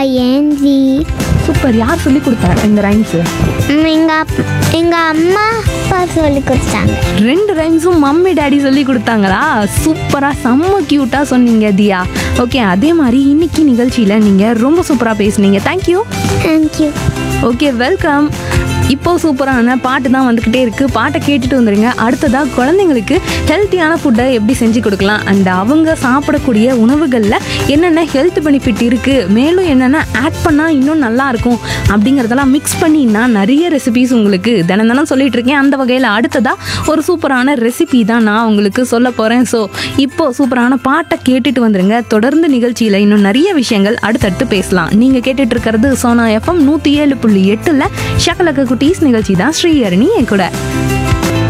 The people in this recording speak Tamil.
ஏந்தி சூப்பர் யார் சொல்லி கொடுத்தா இந்த ரைம்ஸு எங்கள் அப் எங்கள் அம்மா அப்பா சொல்லி கொடுத்தாங்க ரெண்டு ரைம்ஸும் மம்மி டாடி சொல்லி கொடுத்தாங்களா சூப்பராக செம்ம க்யூட்டாக சொன்னீங்க தியா ஓகே அதே மாதிரி இன்னைக்கு நிகழ்ச்சியில் நீங்கள் ரொம்ப சூப்பராக பேசுனீங்க தேங்க்யூ தேங்க்யூ ஓகே வெல்கம் இப்போ சூப்பரான பாட்டு தான் வந்துக்கிட்டே இருக்குது பாட்டை கேட்டுட்டு வந்துடுங்க அடுத்ததாக குழந்தைங்களுக்கு ஹெல்த்தியான ஃபுட்டை எப்படி செஞ்சு கொடுக்கலாம் அண்ட் அவங்க சாப்பிடக்கூடிய உணவுகளில் என்னென்ன ஹெல்த் பெனிஃபிட் இருக்குது மேலும் என்னென்ன ஆட் பண்ணால் இன்னும் நல்லா இருக்கும் அப்படிங்கிறதெல்லாம் மிக்ஸ் பண்ணினா நிறைய ரெசிபிஸ் உங்களுக்கு தினம் தினம் சொல்லிட்டு இருக்கேன் அந்த வகையில் அடுத்ததாக ஒரு சூப்பரான ரெசிபி தான் நான் உங்களுக்கு சொல்ல போகிறேன் ஸோ இப்போ சூப்பரான பாட்டை கேட்டுட்டு வந்துருங்க தொடர்ந்து நிகழ்ச்சியில் இன்னும் நிறைய விஷயங்கள் அடுத்தடுத்து பேசலாம் நீங்கள் கேட்டுட்டு இருக்கிறது சோனா எஃப்எம் நூற்றி ஏழு புள்ளி எட்டில் ஷக்கலக்க குட்டீஸ் நிகழ்ச்சி தான் ஸ்ரீஹரணி என் கூட